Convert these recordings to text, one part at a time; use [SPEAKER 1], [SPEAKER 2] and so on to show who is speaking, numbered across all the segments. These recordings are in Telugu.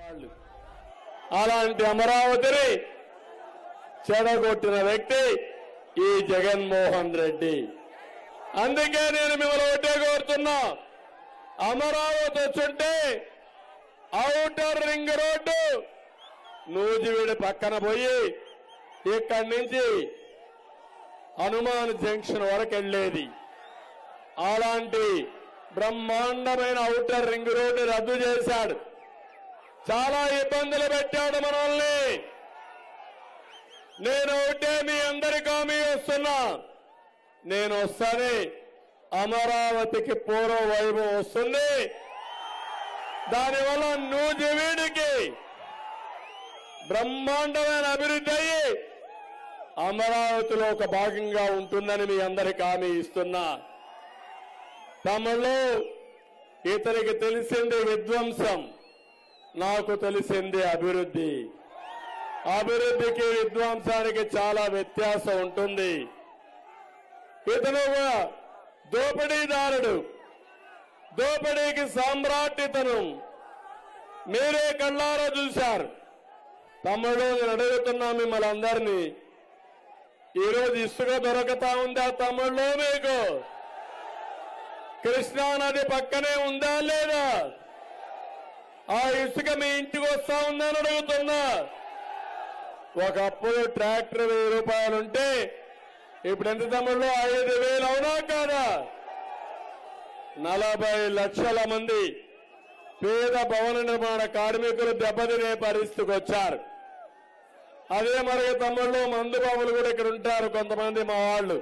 [SPEAKER 1] వాళ్ళు అలాంటి అమరావతిని చెడగొట్టిన వ్యక్తి ఈ జగన్మోహన్ రెడ్డి అందుకే నేను మిమ్మల్ని ఒకటే కోరుతున్నా అమరావతి వచ్చుంటే ఔటర్ రింగ్ రోడ్డు నూజివీడి పక్కన పోయి ఇక్కడి నుంచి హనుమాన్ జంక్షన్ వరకు వెళ్ళేది అలాంటి బ్రహ్మాండమైన ఔటర్ రింగ్ రోడ్డు రద్దు చేశాడు చాలా ఇబ్బందులు పెట్టాడు మనల్ని నేను ఒకటే మీ అందరికి హామీ వస్తున్నా నేను వస్తానే అమరావతికి పూర్వ వైభవం వస్తుంది దానివల్ల నూజివీడికి బ్రహ్మాండమైన అభివృద్ధి అయ్యి అమరావతిలో ఒక భాగంగా ఉంటుందని మీ అందరికి హామీ ఇస్తున్నా తమలో ఇతనికి తెలిసింది విధ్వంసం నాకు తెలిసింది అభివృద్ధి అభివృద్ధికి విధ్వంసానికి చాలా వ్యత్యాసం ఉంటుంది ఇతను ఒక దోపిడీదారుడు దోపిడీకి సామ్రాట్ ఇతను మీరే కళ్ళారా చూశారు తమ్ముడు నేను అడుగుతున్నా మిమ్మల్ని అందరినీ ఈరోజు ఇసుక దొరకతా ఉందా తమ్ముళ్ళు మీకు కృష్ణా నది పక్కనే ఉందా లేదా ఆ ఇసుక మీ ఇంటికి వస్తా ఉందని అడుగుతున్నా ఒకప్పుడు ట్రాక్టర్ వెయ్యి రూపాయలుంటే ఇప్పుడు ఎంత తమ్ముళ్ళు ఐదు వేలు అవునా కాదా నలభై లక్షల మంది పేద భవన నిర్మాణ కార్మికులు దెబ్బతినే పరిస్థితికి వచ్చారు అదే మరి తమ్ముళ్ళు మందు బాబులు కూడా ఇక్కడ ఉంటారు కొంతమంది మా వాళ్ళు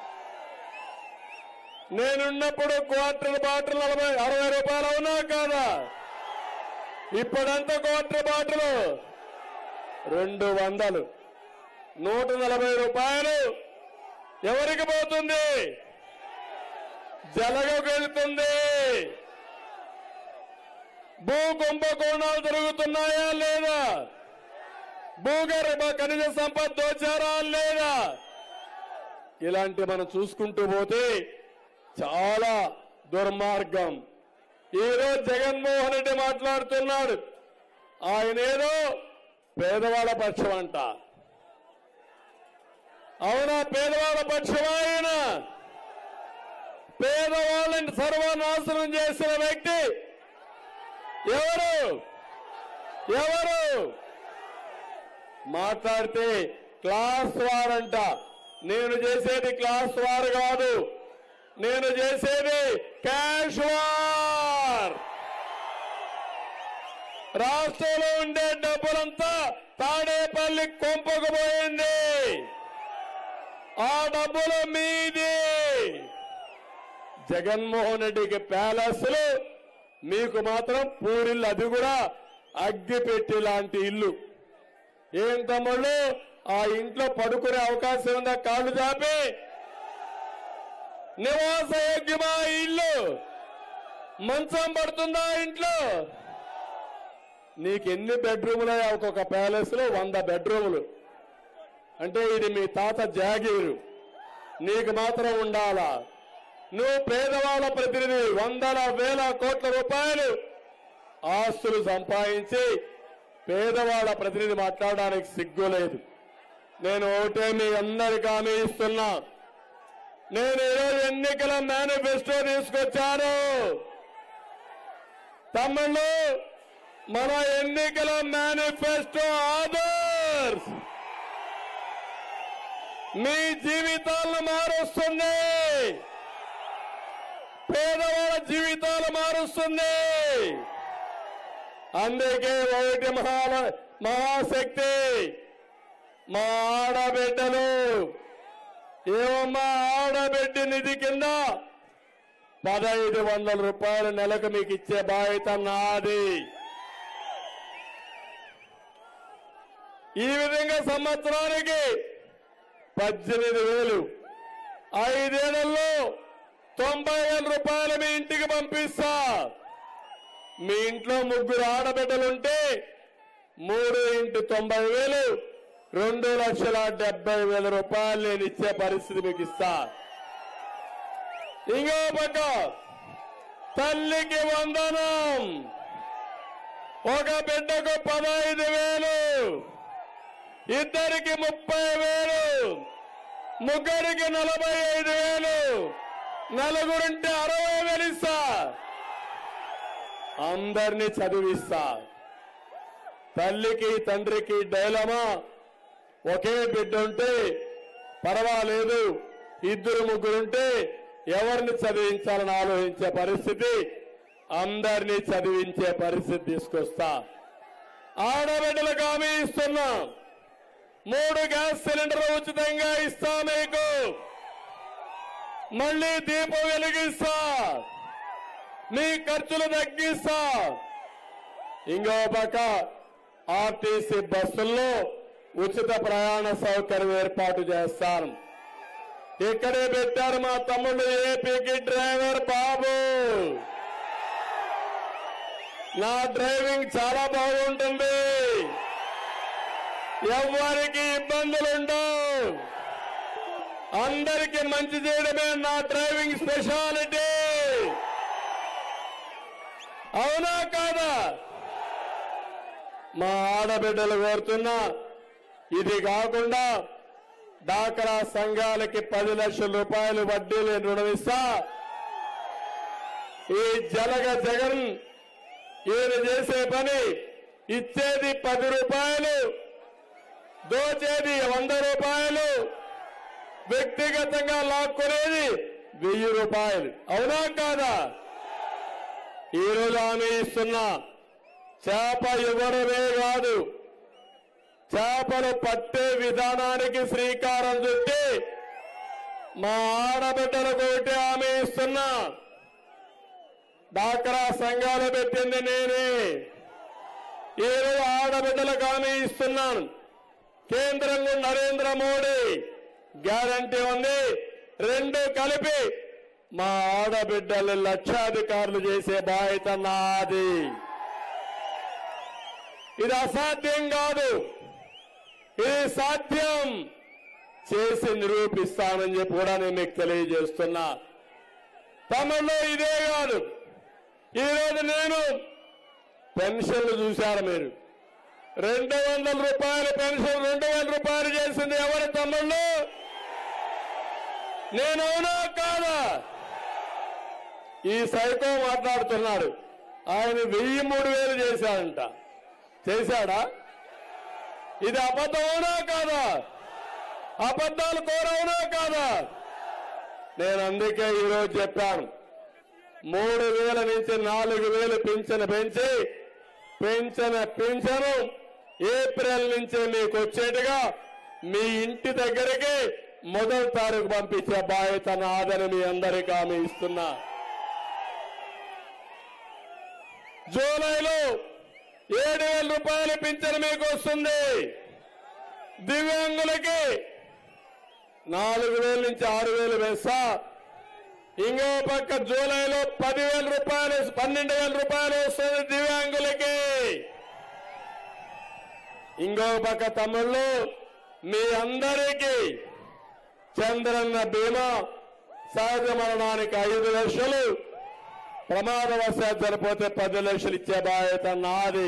[SPEAKER 1] నేనున్నప్పుడు క్వార్టర్ బాటిల్ నలభై అరవై రూపాయలు అవునా కాదా ఇప్పుడంత క్వార్టర్ బాటిల్ రెండు వందలు నూట నలభై రూపాయలు ఎవరికి పోతుంది జలగకు వెళ్తుంది భూ కుంభకోణాలు జరుగుతున్నాయా లేదా భూగర్భ ఖనిజ సంపద దోచారా లేదా ఇలాంటి మనం చూసుకుంటూ పోతే చాలా దుర్మార్గం ఈరోజు జగన్మోహన్ రెడ్డి మాట్లాడుతున్నాడు ఆయనేదో పేదవాళ్ళ పక్షం అంట అవునా పేదవాళ్ళ పక్షం ఆయన పేదవాళ్ళని సర్వనాశనం చేసిన వ్యక్తి ఎవరు ఎవరు మాట్లాడితే క్లాస్ వార్ అంట నేను చేసేది క్లాస్ వార్ కాదు నేను చేసేది క్యాష్ వార్ రాష్ట్రంలో ఉండే డబ్బులంతా తాడేపల్లి కొంపకు పోయింది ఆ డబ్బులు మీది జగన్మోహన్ రెడ్డికి ప్యాలెస్లు మీకు మాత్రం పూరిల్లు అది కూడా అగ్గిపెట్టి లాంటి ఇల్లు ఏం తమ్ముళ్ళు ఆ ఇంట్లో పడుకునే అవకాశం ఉందా కాళ్ళు చాపి నివాస యోగ్యమా ఈ ఇల్లు మంచం పడుతుందా ఆ ఇంట్లో నీకు ఎన్ని బెడ్రూములు ఒక్కొక్క ప్యాలెస్ లో వంద బెడ్రూములు అంటే ఇది మీ తాత జాగీరు నీకు మాత్రం ఉండాలా నువ్వు పేదవాళ్ళ ప్రతినిధి వందల వేల కోట్ల రూపాయలు ఆస్తులు సంపాదించి పేదవాళ్ళ ప్రతినిధి మాట్లాడడానికి సిగ్గు లేదు నేను ఒకటే మీ అందరికి హామీ ఇస్తున్నా నేను ఈరోజు ఎన్నికల మేనిఫెస్టో తీసుకొచ్చాను తమ్ముళ్ళు మన ఎన్నికల మేనిఫెస్టో ఆదర్శ్ మీ జీవితాలను మారుస్తుంది పేదవాళ్ళ జీవితాలు మారుస్తుంది అందుకే ఒకటి మహా మహాశక్తి మా ఆడబిడ్డలు ఏమమ్మా ఆడబిడ్డ నిధి కింద పదహైదు వందల రూపాయలు నెలకు మీకు ఇచ్చే బాధ్యత నాది ఈ విధంగా సంవత్సరానికి పద్దెనిమిది వేలు ఐదేళ్లలో తొంభై వేల రూపాయలు మీ ఇంటికి పంపిస్తా మీ ఇంట్లో ముగ్గురు ఆడబిడ్డలుంటే మూడు ఇంటి తొంభై వేలు రెండు లక్షల డెబ్బై వేల రూపాయలు నేను ఇచ్చే పరిస్థితి మీకు ఇస్తా ఇంకో పక్క తల్లికి వందనం ఒక బిడ్డకు పదహైదు వేలు ఇద్దరికి ముప్పై వేలు ముగ్గురికి నలభై ఐదు వేలు నలుగురుంటే అరవై వేలు ఇస్తా అందరినీ చదివిస్తా తల్లికి తండ్రికి డైలమా ఒకే బిడ్డ ఉంటే పర్వాలేదు ఇద్దరు ముగ్గురుంటే ఎవరిని చదివించాలని ఆలోచించే పరిస్థితి అందరినీ చదివించే పరిస్థితి తీసుకొస్తా ఆడబిడ్డలకు హామీ ఇస్తున్నా మూడు గ్యాస్ సిలిండర్లు ఉచితంగా ఇస్తా మీకు మళ్ళీ దీపం వెలిగిస్తా మీ ఖర్చులు తగ్గిస్తా ఇంకో పక్క ఆర్టీసీ బస్సుల్లో ఉచిత ప్రయాణ సౌకర్యం ఏర్పాటు చేస్తాను ఇక్కడే పెట్టారు మా తమ్ముడు ఏపీకి డ్రైవర్ బాబు నా డ్రైవింగ్ చాలా బాగుంటుంది ఎవరికి ఇబ్బందులుండవు అందరికీ మంచి చేయడమే నా డ్రైవింగ్ స్పెషాలిటీ అవునా కాదా మా ఆడబిడ్డలు కోరుతున్నా ఇది కాకుండా డాక్రా సంఘాలకి పది లక్షల రూపాయలు వడ్డీ లేని రుణం ఇస్తా ఈ జలగ జగన్ ఈయన చేసే పని ఇచ్చేది పది రూపాయలు దోచేది వంద రూపాయలు వ్యక్తిగతంగా లాక్కునేది వెయ్యి రూపాయలు అవునా కాదా ఈ రోజు ఆమె ఇస్తున్నా చేప ఇవ్వడమే కాదు చేపలు పట్టే విధానానికి శ్రీకారం చుట్టి మా ఆడబిడ్డలకు ఒకటి ఆమె ఇస్తున్నా డాక్రా సంఘాలు పెట్టింది నేనే ఈరోజు ఆడబిడ్డలకు హామీ ఇస్తున్నాను కేంద్రంలో నరేంద్ర మోడీ గ్యారంటీ ఉంది రెండు కలిపి మా ఆడబిడ్డలు లక్షాధికారులు చేసే బాధ్యత నాది ఇది అసాధ్యం కాదు ఇది సాధ్యం చేసి నిరూపిస్తానని చెప్పి కూడా నేను మీకు తెలియజేస్తున్నా తమలో ఇదే కాదు ఈరోజు నేను పెన్షన్లు చూశారు మీరు రెండు వందల రూపాయల పెన్షన్ రెండు వేల రూపాయలు చేసింది ఎవరి తమ్ముళ్ళు నేను అవునా కాదా ఈ సైకో మాట్లాడుతున్నాడు ఆయన వెయ్యి మూడు వేలు చేశాడంట చేశాడా ఇది అబద్ధం అవునా కాదా అబద్ధాలు కోరవునా కాదా నేను అందుకే ఈరోజు చెప్పాను మూడు వేల నుంచి నాలుగు వేలు పింఛను పెంచి పెంచిన పింఛను ఏప్రిల్ నుంచి మీకు వచ్చేట్టుగా మీ ఇంటి దగ్గరికి మొదటి తారీఖు పంపించే బాధ్యత నాదని మీ అందరికీ హామీ ఇస్తున్నా జూలైలో ఏడు వేల రూపాయలు పింఛను మీకు వస్తుంది దివ్యాంగులకి నాలుగు వేల నుంచి ఆరు వేలు వేస్తా ఇంకో పక్క జూలైలో పదివేల రూపాయలు పన్నెండు వేల రూపాయలు వస్తుంది దివ్యాంగులకి ఇంకో పక్క తమ్ముళ్ళు మీ అందరికీ చంద్రన్న బీమా సహజ మరణానికి ఐదు లక్షలు ప్రమాదవశాత్తు చనిపోతే పది లక్షలు ఇచ్చే బాధ్యత నాది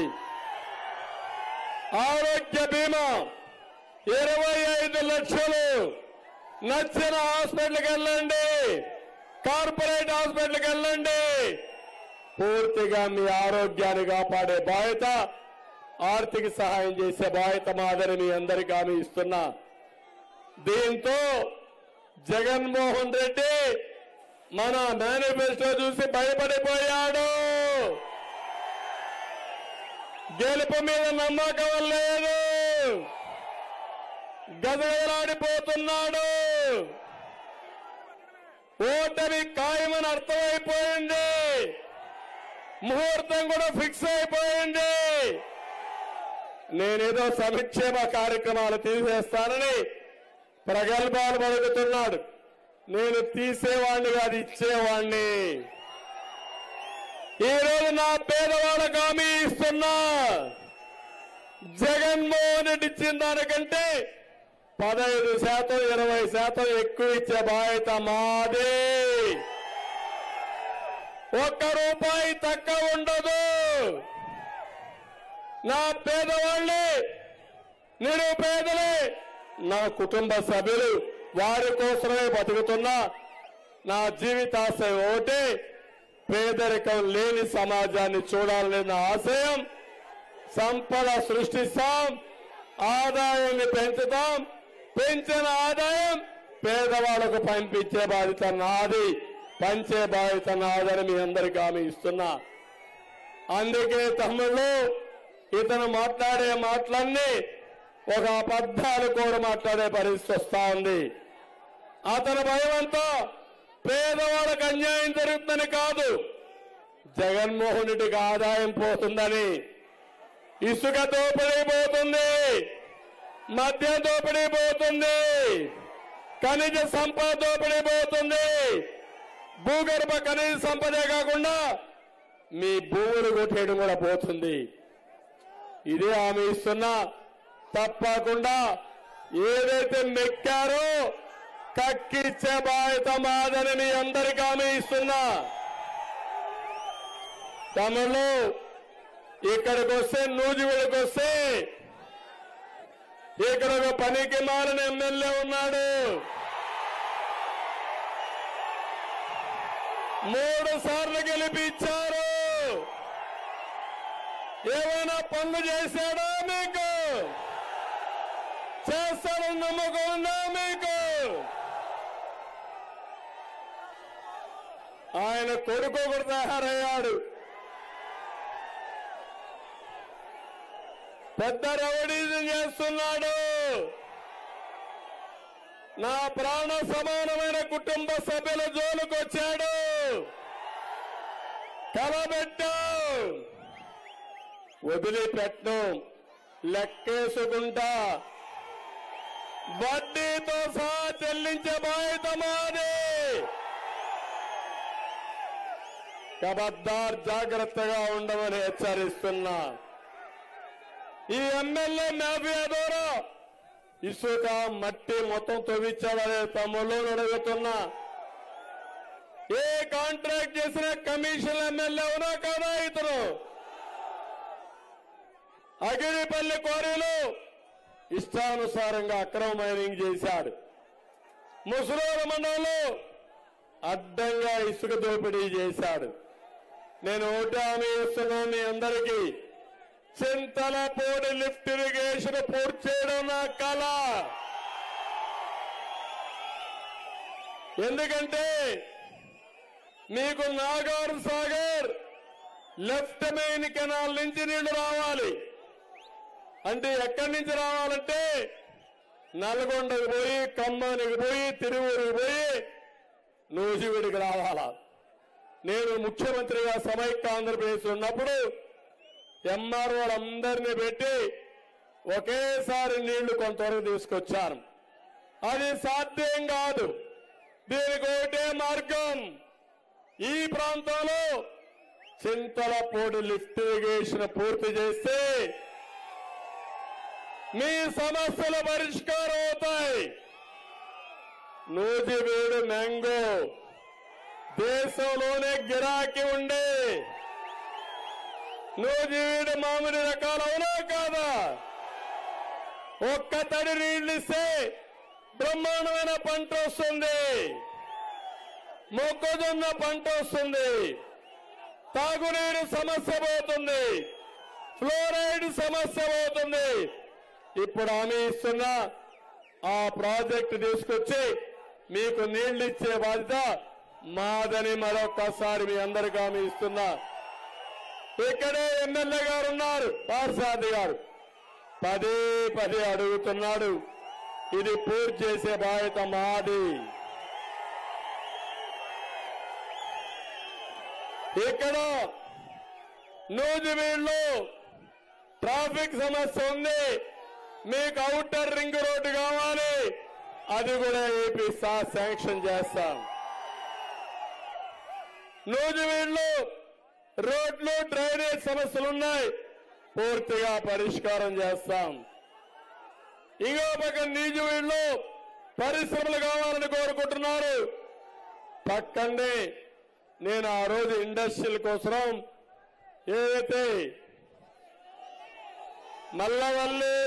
[SPEAKER 1] ఆరోగ్య బీమా ఇరవై ఐదు లక్షలు నచ్చిన హాస్పిటల్కి వెళ్ళండి కార్పొరేట్ హాస్పిటల్కి వెళ్ళండి పూర్తిగా మీ ఆరోగ్యాన్ని కాపాడే బాధ్యత ఆర్థిక సహాయం చేసే బాధ్యత మాదిరి మీ అందరికీ హామీ ఇస్తున్నా దీంతో జగన్మోహన్ రెడ్డి మన మేనిఫెస్టో చూసి భయపడిపోయాడు గెలుపు మీద నమ్మకం లేదు గదగదలాడిపోతున్నాడు ఓటమి ఖాయమని అర్థమైపోయింది ముహూర్తం కూడా ఫిక్స్ అయిపోయింది నేనేదో సంక్షేమ కార్యక్రమాలు తీసేస్తానని ప్రగల్భాలు పలుకుతున్నాడు నేను తీసేవాణ్ణి కాదు ఇచ్చేవాణ్ణి ఈ రోజు నా పేదవాళ్ళకు హామీ ఇస్తున్నా జగన్మోహన్ రెడ్డి ఇచ్చిన దానికంటే పదహైదు శాతం ఇరవై శాతం ఎక్కువ ఇచ్చే బాధ్యత మాదే ఒక్క రూపాయి తక్కువ ఉండదు నా పేదవాళ్ళే నిరుపేదలే నా కుటుంబ సభ్యులు వారి కోసమే బతుకుతున్నా నా జీవితాశయం ఒకటే పేదరికం లేని సమాజాన్ని చూడాలనే నా ఆశయం సంపద సృష్టిస్తాం ఆదాయాన్ని పెంచుతాం పెంచిన ఆదాయం పేదవాళ్లకు పంపించే బాధ్యత నాది పంచే బాధ్యత నాదని మీ అందరికీ హామీ ఇస్తున్నా అందుకే తమ్ముళ్ళు ఇతను మాట్లాడే మాటలన్నీ ఒక అబద్ధాలు కూడా మాట్లాడే పరిస్థితి వస్తా ఉంది అతని భయమంతా పేదవాళ్ళకు అన్యాయం జరుగుతుందని కాదు జగన్మోహన్ రెడ్డికి ఆదాయం పోతుందని ఇసుక దోపిడీ పోతుంది మద్య దోపిడీ పోతుంది ఖనిజ సంపద దోపిడీ పోతుంది భూగర్భ ఖనిజ సంపదే కాకుండా మీ భూములు కొట్టేయడం కూడా పోతుంది ఇదే హామీ ఇస్తున్నా తప్పకుండా ఏదైతే మెక్కారో కక్కిచ్చే బాధ్యత మాదని మీ అందరికీ హామీ ఇస్తున్నా తమలో ఇక్కడికి వస్తే నూజివీడికి వస్తే ఇక్కడ ఒక పనికి మారిన ఎమ్మెల్యే ఉన్నాడు మూడు సార్లు గెలిపించారు ఏమైనా పనులు చేశాడా మీకు చేస్తాడని నమ్మకం ఉందా మీకు ఆయన కొడుకు ఒకటి తయారయ్యాడు పెద్ద రౌడీజం చేస్తున్నాడు నా ప్రాణ సమానమైన కుటుంబ సభ్యుల జోలికి వచ్చాడు కలబెట్టు వదిలిపెట్టను లెక్కేసుకుంటా వడ్డీతో సహా చెల్లించే బాధ్యత మాది కబద్దార్ జాగ్రత్తగా ఉండమని హెచ్చరిస్తున్నా ఈ ఎమ్మెల్యే మాఫియా ద్వారా ఇసుక మట్టి మొత్తం తవ్వించాడనే తమ్ముళ్ళు అడుగుతున్నా ఏ కాంట్రాక్ట్ చేసిన కమిషన్ ఎమ్మెల్యే అవునా కాదా ఇతను అగిరిపల్లి క్వారీలో ఇష్టానుసారంగా అక్రమ మైనింగ్ చేశాడు ముసలూరు మండలంలో అడ్డంగా ఇసుక దోపిడీ చేశాడు నేను ఓటు హామీ ఇస్తున్నాను మీ అందరికీ చింతలపూడి లిఫ్ట్ ఇరిగేషన్ పూర్తి చేయడం నా కళ ఎందుకంటే మీకు Nagar Sagar left main canal నుంచి నీళ్లు రావాలి అంటే ఎక్కడి నుంచి రావాలంటే నల్గొండకు పోయి ఖమ్మానికి పోయి తిరువురికి పోయి నూజివీడికి రావాలా నేను ముఖ్యమంత్రిగా సమైక్య ఆంధ్రప్రదేశ్ ఉన్నప్పుడు ఎంఆర్ఓలందరినీ పెట్టి ఒకేసారి నీళ్లు కొంతవరకు తీసుకొచ్చారు అది సాధ్యం కాదు దీనికి ఒకటే మార్గం ఈ ప్రాంతంలో చింతలపూడి లిఫ్ట్ ఇరిగేషన్ పూర్తి చేస్తే మీ సమస్యలు పరిష్కారం అవుతాయి నూజివీడు మ్యాంగో దేశంలోనే గిరాకీ ఉండే నూజివీడు మామిడి రకాలు అవునా కాదా ఒక్క తడి నీళ్ళు ఇస్తే బ్రహ్మాండమైన పంట వస్తుంది మొక్కజొన్న పంట వస్తుంది తాగునీరు సమస్య పోతుంది ఫ్లోరైడ్ సమస్య పోతుంది ఇప్పుడు హామీ ఇస్తున్నా ఆ ప్రాజెక్టు తీసుకొచ్చి మీకు నీళ్లు ఇచ్చే బాధ్యత మాదని మరొక్కసారి మీ అందరికీ హామీ ఇస్తున్నా ఇక్కడే ఎమ్మెల్యే గారు ఉన్నారు పార్సాది గారు పదే పదే అడుగుతున్నాడు ఇది పూర్తి చేసే బాధ్యత మాది ఇక్కడ నూజివీడులో ట్రాఫిక్ సమస్య ఉంది మీకు అవుటర్ రింగ్ రోడ్డు కావాలి అది కూడా ఏపీ సా శాంక్షన్ చేస్తాం నూజివీడులో రోడ్లు డ్రైనేజ్ సమస్యలు ఉన్నాయి పూర్తిగా పరిష్కారం చేస్తాం ఇంకో పక్క నూజివీడులో పరిశ్రమలు కావాలని కోరుకుంటున్నారు పక్కనే నేను ఆ రోజు ఇండస్ట్రియల్ కోసం ఏదైతే మల్లవల్లి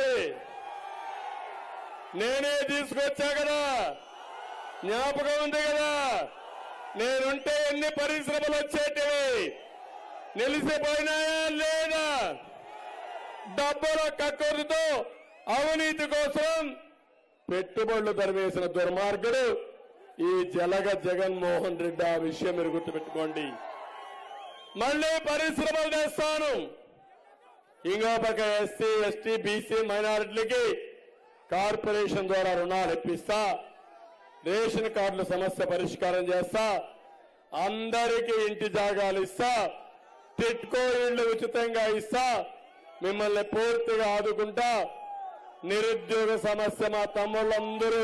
[SPEAKER 1] నేనే తీసుకొచ్చా కదా జ్ఞాపకం ఉంది కదా నేనుంటే ఎన్ని పరిశ్రమలు వచ్చేటివి నిలిసిపోయినాయా లేదా డబ్బుల కక్కురుతో అవినీతి కోసం పెట్టుబడులు తరివేసిన దుర్మార్గుడు ఈ జలగ జగన్మోహన్ రెడ్డి ఆ విషయం మీరు గుర్తుపెట్టుకోండి మళ్ళీ పరిశ్రమలు తెస్తాను ఇంకో పక్క ఎస్సీ ఎస్టీ బీసీ మైనారిటీలకి కార్పొరేషన్ ద్వారా రుణాలు ఇప్పిస్తా రేషన్ కార్డుల సమస్య పరిష్కారం చేస్తా అందరికీ ఇంటి జాగాలు ఇస్తా టిట్కో ఇళ్లు ఉచితంగా ఇస్తా మిమ్మల్ని పూర్తిగా ఆదుకుంటా నిరుద్యోగ సమస్య మా తమ్ముళ్ళందరూ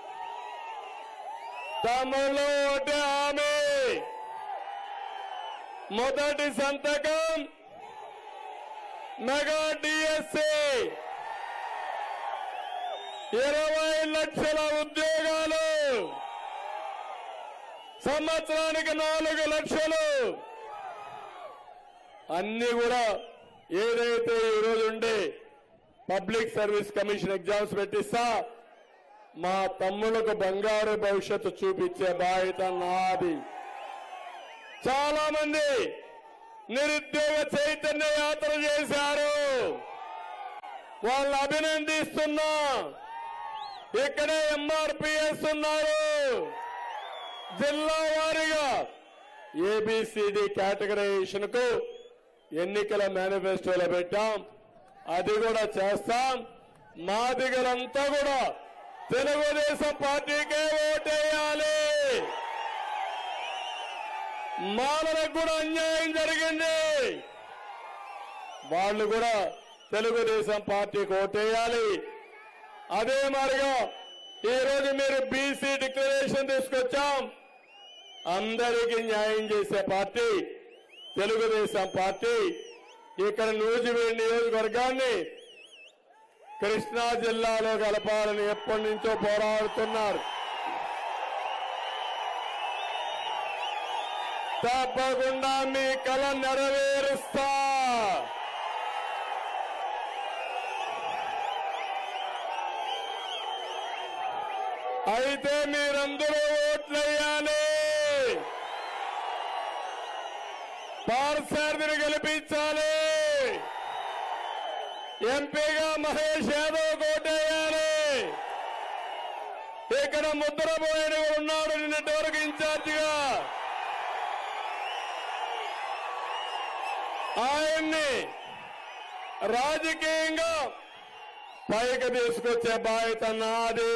[SPEAKER 1] తమ్ముళ్ళు ఒకటే హామీ మొదటి సంతకం మెగా డిఎస్సి ఇరవై లక్షల ఉద్యోగాలు సంవత్సరానికి నాలుగు లక్షలు అన్ని కూడా ఏదైతే ఈ రోజు ఉండే పబ్లిక్ సర్వీస్ కమిషన్ ఎగ్జామ్స్ పెట్టిస్తా మా తమ్ములకు బంగారు భవిష్యత్తు చూపించే బాధ్యత నాది చాలా మంది నిరుద్యోగ చైతన్య యాత్ర చేశారు వాళ్ళు అభినందిస్తున్నా ఇక్కడే ఎంఆర్పిఎస్ ఉన్నారు జిల్లా వారీగా ఏబిసిడి కేటగరైజేషన్ కు ఎన్నికల మేనిఫెస్టోలో పెట్టాం అది కూడా చేస్తాం మాదిగలంతా కూడా తెలుగుదేశం పార్టీకే ఓటేయాలి మాలకు కూడా అన్యాయం జరిగింది వాళ్ళు కూడా తెలుగుదేశం పార్టీకి ఓటేయాలి అదే మాదిరిగా ఈ రోజు మీరు బీసీ డిక్లరేషన్ తీసుకొచ్చాం అందరికీ న్యాయం చేసే పార్టీ తెలుగుదేశం పార్టీ ఇక్కడ నూజివీడి నియోజకవర్గాన్ని కృష్ణా జిల్లాలో కలపాలని ఎప్పటి నుంచో పోరాడుతున్నారు తప్పకుండా మీ కళ నెరవేరుస్తా అయితే మీరందరూ ఓట్లేయాలి పార్సార్థిని గెలిపించాలి ఎంపీగా మహేష్ యాదవ్ కోటేయాలి ఇక్కడ ముద్రపోయిన ఉన్నాడు నిన్నటి వరకు ఇన్ఛార్జిగా ఆయన్ని రాజకీయంగా పైకి తీసుకొచ్చే బాధ్యత నాది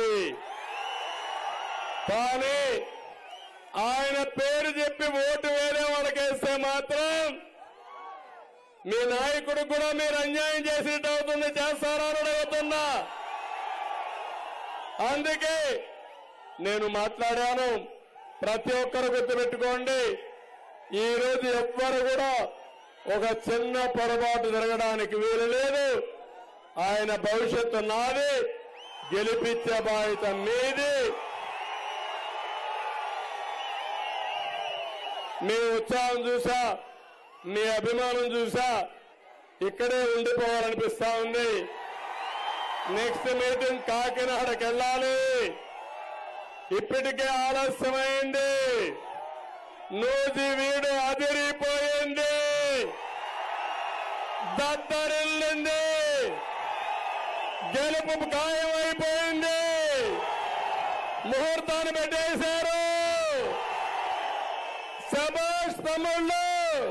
[SPEAKER 1] కానీ ఆయన పేరు చెప్పి ఓటు వేరే వాళ్ళకేస్తే మాత్రం మీ నాయకుడు కూడా మీరు అన్యాయం చేసేట్టు అవుతుంది చేస్తారా అని అడుగుతున్నా అందుకే నేను మాట్లాడాను ప్రతి ఒక్కరు గుర్తుపెట్టుకోండి ఈ రోజు ఎవ్వరు కూడా ఒక చిన్న పొరపాటు జరగడానికి వీలు లేదు ఆయన భవిష్యత్తు నాది గెలిపించే బాధ్యత మీది మీ ఉత్సాహం చూసా మీ అభిమానం చూసా ఇక్కడే ఉండిపోవాలనిపిస్తా ఉంది నెక్స్ట్ మీటింగ్ కాకినాడకి వెళ్ళాలి ఇప్పటికే ఆలస్యమైంది నూజి వీడు అదిరిపోయింది దద్దరిల్లింది గెలుపు ఖాయమైపోయింది ముహూర్తాన్ని పెట్టేశారు శబాష్ తమ్ముళ్ళు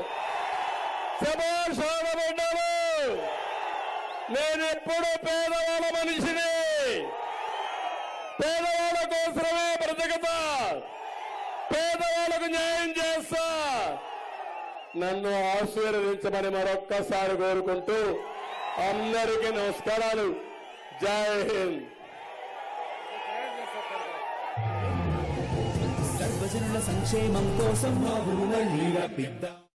[SPEAKER 1] శబాష్ ఆడబడ్డారు నేను ఎప్పుడు పేదవాళ్ళ మనిషిని పేదవాళ్ళ కోసమే బ్రతుకుతా పేదవాళ్ళకు న్యాయం చేస్తా నన్ను ఆశీర్వదించమని మరొక్కసారి కోరుకుంటూ అందరికీ నమస్కారాలు జై హింద్
[SPEAKER 2] సర్వజనుల సంక్షేమం కోసం మా ఊరు మళ్ళీ రప్పిద్దాం